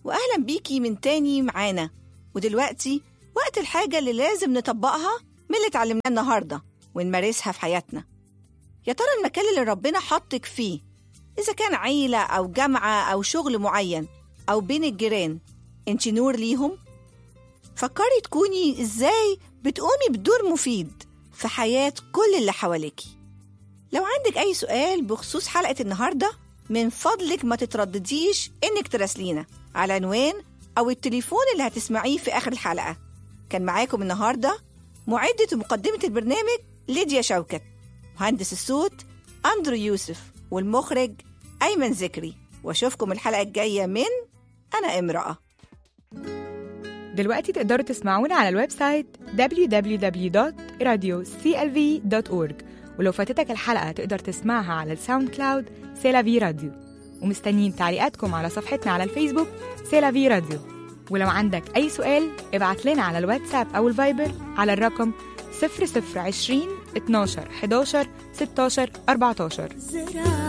وأهلا بيكي من تاني معانا ودلوقتي وقت الحاجة اللي لازم نطبقها من اللي اتعلمناه النهاردة ونمارسها في حياتنا يا ترى المكان اللي ربنا حطك فيه إذا كان عيلة أو جامعة أو شغل معين أو بين الجيران انت نور ليهم فكري تكوني إزاي بتقومي بدور مفيد في حياة كل اللي حواليكي لو عندك أي سؤال بخصوص حلقة النهاردة من فضلك ما تتردديش إنك تراسلينا على عنوان أو التليفون اللي هتسمعيه في آخر الحلقة كان معاكم النهاردة معدة ومقدمة البرنامج ليديا شوكت مهندس الصوت أندرو يوسف والمخرج أيمن ذكري وأشوفكم الحلقة الجاية من أنا امرأة دلوقتي تقدروا تسمعونا على الويب سايت www.radioclv.org ولو فاتتك الحلقة تقدر تسمعها على الساوند كلاود سيلافي راديو ومستنيين تعليقاتكم على صفحتنا على الفيسبوك سيلافي راديو ولو عندك أي سؤال ابعت لنا على الواتساب أو الفايبر على الرقم 0020 12 11 16 14